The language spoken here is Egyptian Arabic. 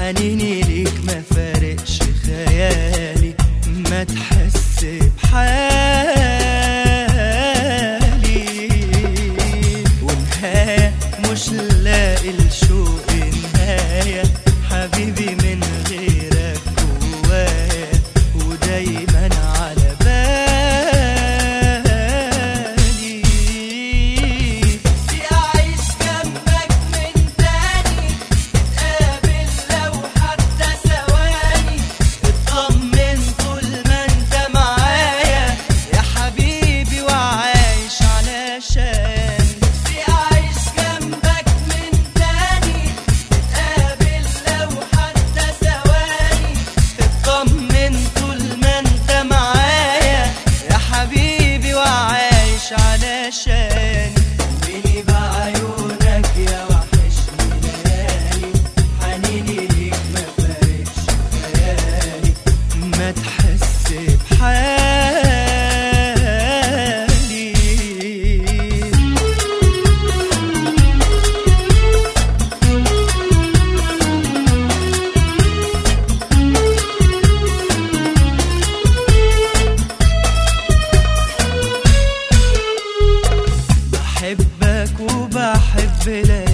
حنيني ليك ما فارقش خيالي ما تحس بحالي ونهاية مش لاقي الشوق نهاية حبيبي من غيرك جوايا ودايما على بالي نفسي أعيش جنبك من تاني نتقابل لو حتى ثواني اطمن طول ما انت معايا يا حبيبي وعايش علشان نفسي أعيش جنبك من تاني نتقابل لو حتى ثواني اطمن طول ما انت معايا يا حبيبي وعايش علشان بيني بعيونك يا وحشني ليالي حنيني ليك ما فارقش خيالي ما تحس بحالي بحبك وبحب ليالي